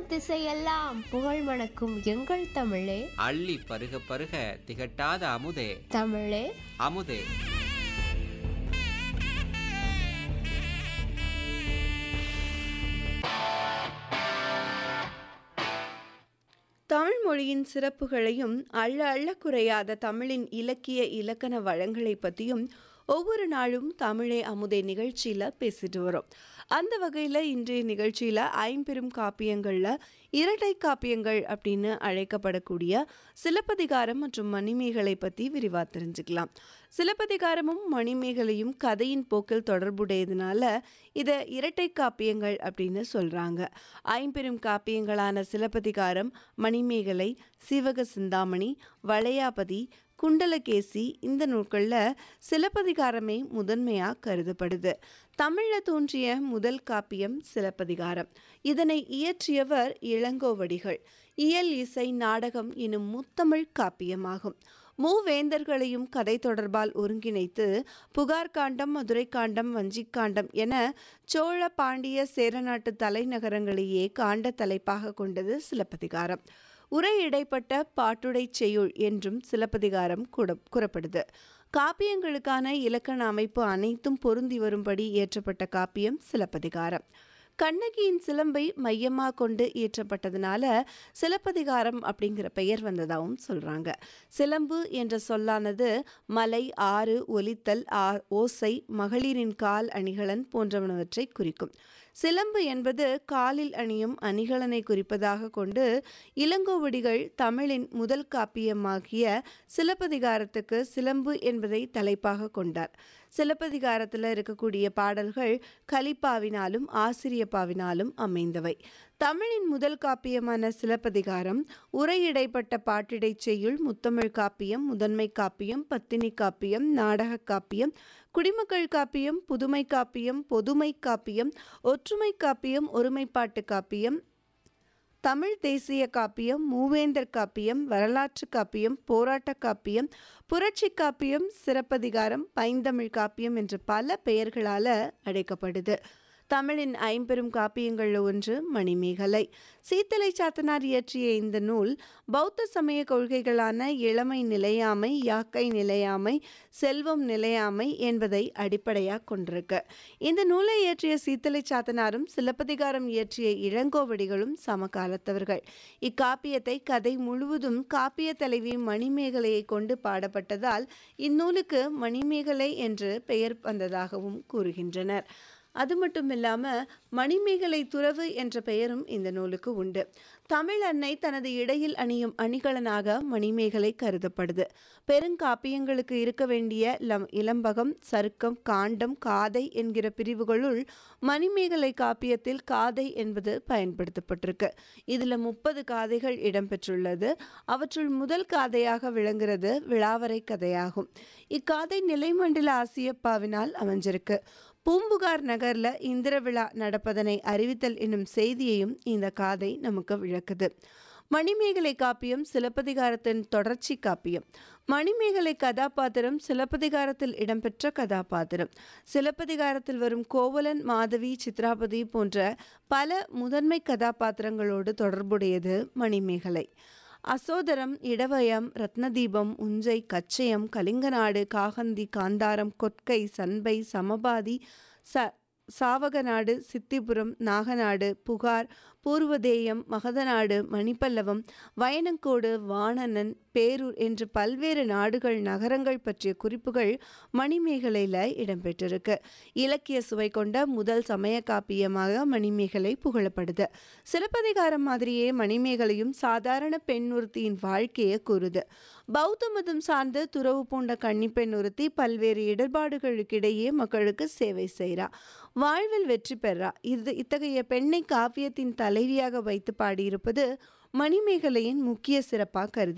திசையெல்லாம் புகழ் மணக்கும் எங்கள் தமிழே அள்ளி பருக பருக திகட்டாத அமுதே தமிழே அமுதே தமிழ் மொழியின் சிறப்புகளையும் அள்ள அள்ள குறையாத தமிழின் இலக்கிய இலக்கண வளங்களை பற்றியும் ஒவ்வொரு நாளும் தமிழே அமுதே நிகழ்ச்சியில் பேசிட்டு வரோம் அந்த வகையில் இன்றைய நிகழ்ச்சியில் ஐம்பெரும் காப்பியங்களில் இரட்டை காப்பியங்கள் அப்படின்னு அழைக்கப்படக்கூடிய சிலப்பதிகாரம் மற்றும் மணிமேகலை பற்றி விரிவாக தெரிஞ்சுக்கலாம் சிலப்பதிகாரமும் மணிமேகலையும் கதையின் போக்கில் தொடர்புடையதுனால இதை இரட்டை காப்பியங்கள் அப்படின்னு சொல்கிறாங்க ஐம்பெரும் காப்பியங்களான சிலப்பதிகாரம் மணிமேகலை சீவக சிந்தாமணி வளையாபதி குண்டலகேசி இந்த நூல்களில் சிலப்பதிகாரமே முதன்மையாக கருதப்படுது தமிழில் தோன்றிய முதல் காப்பியம் சிலப்பதிகாரம் இதனை இயற்றியவர் இளங்கோவடிகள் இயல் இசை நாடகம் எனும் முத்தமிழ் காப்பியமாகும் மூவேந்தர்களையும் கதை தொடர்பால் ஒருங்கிணைத்து புகார் காண்டம் மதுரை காண்டம் வஞ்சிக்காண்டம் என சோழ பாண்டிய சேரநாட்டு தலைநகரங்களையே காண்ட தலைப்பாக கொண்டது சிலப்பதிகாரம் உரை இடைப்பட்ட பாட்டுடை செய்யுள் என்றும் சிலப்பதிகாரம் கூட கூறப்படுது காப்பியங்களுக்கான இலக்கண அமைப்பு அனைத்தும் பொருந்தி வரும்படி இயற்றப்பட்ட காப்பியம் சிலப்பதிகாரம் கண்ணகியின் சிலம்பை மையமாக கொண்டு இயற்றப்பட்டதுனால சிலப்பதிகாரம் அப்படிங்கிற பெயர் வந்ததாகவும் சொல்கிறாங்க சிலம்பு என்ற சொல்லானது மலை ஆறு ஒலித்தல் ஆ ஓசை மகளிரின் கால் அணிகலன் போன்றவனவற்றை குறிக்கும் சிலம்பு என்பது காலில் அணியும் அணிகலனை குறிப்பதாக கொண்டு இளங்கோவடிகள் தமிழின் முதல் காப்பியமாகிய சிலப்பதிகாரத்துக்கு சிலம்பு என்பதை தலைப்பாக கொண்டார் சிலப்பதிகாரத்தில் இருக்கக்கூடிய பாடல்கள் கலிப்பாவினாலும் ஆசிரியப்பாவினாலும் அமைந்தவை தமிழின் முதல் காப்பியமான சிலப்பதிகாரம் உரை இடைப்பட்ட பாட்டிடை செய்யுள் முத்தமிழ் காப்பியம் முதன்மை காப்பியம் பத்தினி காப்பியம் நாடக காப்பியம் குடிமக்கள் காப்பியம் புதுமை காப்பியம் பொதுமை காப்பியம் ஒற்றுமை காப்பியம் ஒருமைப்பாட்டு காப்பியம் தமிழ் தேசிய காப்பியம் மூவேந்தர் காப்பியம் வரலாற்று காப்பியம் போராட்ட காப்பியம் புரட்சி காப்பியம் சிறப்பதிகாரம் பைந்தமிழ் காப்பியம் என்ற பல பெயர்களால் அழைக்கப்படுது தமிழின் ஐம்பெரும் காப்பியங்களில் ஒன்று மணிமேகலை சீத்தலை சாத்தனார் இயற்றிய இந்த நூல் பௌத்த சமய கொள்கைகளான இளமை நிலையாமை யாக்கை நிலையாமை செல்வம் நிலையாமை என்பதை அடிப்படையாக கொண்டிருக்கு இந்த நூலை இயற்றிய சீத்தலை சாத்தனாரும் சிலப்பதிகாரம் இயற்றிய இளங்கோவடிகளும் சமகாலத்தவர்கள் இக்காப்பியத்தை கதை முழுவதும் காப்பிய தலைவி மணிமேகலையை கொண்டு பாடப்பட்டதால் இந்நூலுக்கு மணிமேகலை என்று பெயர் வந்ததாகவும் கூறுகின்றனர் அது மட்டும் இல்லாமல் மணிமேகலை துறவு என்ற பெயரும் இந்த நூலுக்கு உண்டு தமிழ் அன்னை தனது இடையில் அணியும் அணிகலனாக மணிமேகலை கருதப்படுது பெருங்காப்பியங்களுக்கு இருக்க வேண்டிய லம் இளம்பகம் சருக்கம் காண்டம் காதை என்கிற பிரிவுகளுள் மணிமேகலை காப்பியத்தில் காதை என்பது பயன்படுத்தப்பட்டிருக்கு இதில் முப்பது காதைகள் இடம்பெற்றுள்ளது அவற்றுள் முதல் காதையாக விளங்குகிறது விழாவரை கதையாகும் இக்காதை நிலைமண்டல ஆசியப்பாவினால் அமைஞ்சிருக்கு பூம்புகார் நகர்ல இந்திர விழா நடப்பதனை அறிவித்தல் என்னும் செய்தியையும் இந்த காதை நமக்கு விளக்குது மணிமேகலை காப்பியம் சிலப்பதிகாரத்தின் தொடர்ச்சி காப்பியம் மணிமேகலை கதாபாத்திரம் சிலப்பதிகாரத்தில் இடம்பெற்ற கதாபாத்திரம் சிலப்பதிகாரத்தில் வரும் கோவலன் மாதவி சித்ராபதி போன்ற பல முதன்மை கதாபாத்திரங்களோடு தொடர்புடையது மணிமேகலை அசோதரம் இடவயம் ரத்னதீபம் உஞ்சை கச்சயம் கலிங்கநாடு காகந்தி காந்தாரம் கொற்கை சண்பை சமபாதி ச சாவகநாடு சித்திபுரம் நாகநாடு புகார் பூர்வதேயம் மகதநாடு மணிப்பல்லவம் வயனங்கோடு வாணனன் பேரூர் என்று பல்வேறு நாடுகள் நகரங்கள் பற்றிய குறிப்புகள் மணிமேகலையில் இடம்பெற்றிருக்கு இலக்கிய சுவை கொண்ட முதல் சமய காப்பியமாக மணிமேகலை புகழப்படுது சிலப்பதிகாரம் மாதிரியே மணிமேகலையும் சாதாரண பெண் ஒருத்தியின் வாழ்க்கையை கூறுது பௌத்த மதம் சார்ந்து துறவு பூண்ட கன்னி பெண் ஒருத்தி பல்வேறு இடர்பாடுகளுக்கிடையே மக்களுக்கு சேவை செய்கிறா வாழ்வில் வெற்றி பெறா இது இத்தகைய பெண்ணை காவியத்தின் தலைவியாக வைத்து பாடியிருப்பது மணிமேகலையின் முக்கிய சிறப்பாக கருதி